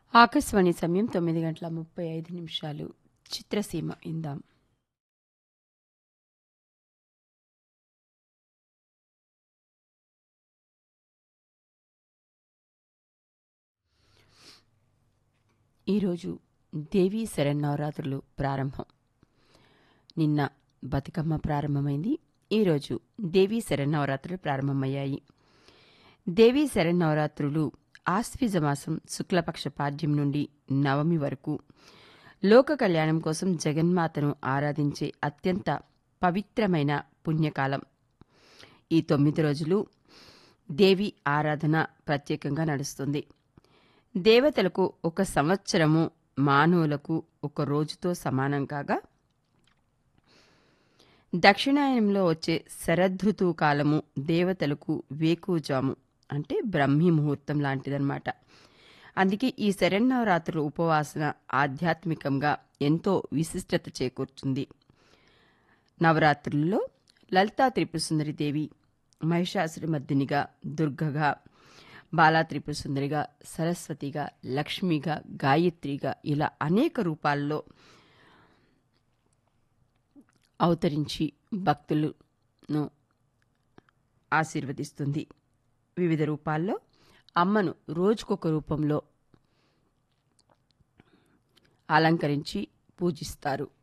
ఆకాశవాణి సమయం తొమ్మిది గంటల ముప్పై ఐదు నిమిషాలు చిత్రసీమ ఇందాం ఈరోజు దేవీ శరన్నవరాత్రులు ప్రారంభం నిన్న బతుకమ్మ ప్రారంభమైంది ఈరోజు దేవీ శరన్నవరాత్రులు ప్రారంభమయ్యాయి దేవీ శరన్నవరాత్రులు ఆశ్వీజ మాసం శుక్లపక్ష పాడ్యం నుండి నవమి వరకు లోక కళ్యాణం కోసం జగన్మాతను ఆరాధించే అత్యంత పవిత్రమైన పుణ్యకాలం ఈ తొమ్మిది రోజులు దేవి ఆరాధన ప్రత్యేకంగా నడుస్తుంది దేవతలకు ఒక సంవత్సరము మానవులకు ఒక రోజుతో సమానం కాగా దక్షిణాయనంలో వచ్చే శరదృతువు కాలము దేవతలకు వేకుజాము అంటే బ్రహ్మీ ముహూర్తం లాంటిదన్నమాట అందుకే ఈ శరన్నవరాత్రుల ఉపవాసన ఆధ్యాత్మికంగా ఎంతో విశిష్టత చేకూర్చుంది నవరాత్రుల్లో లలితా త్రిపురసుందరి దేవి మహిషాసురమర్దినిగా దుర్గగా బాలా త్రిపురసుందరిగా సరస్వతిగా లక్ష్మిగా గాయత్రిగా ఇలా అనేక రూపాల్లో అవతరించి భక్తులను ఆశీర్వదిస్తుంది వివిధ రూపాల్లో అమ్మను రోజుకొక రూపంలో అలంకరించి పూజిస్తారు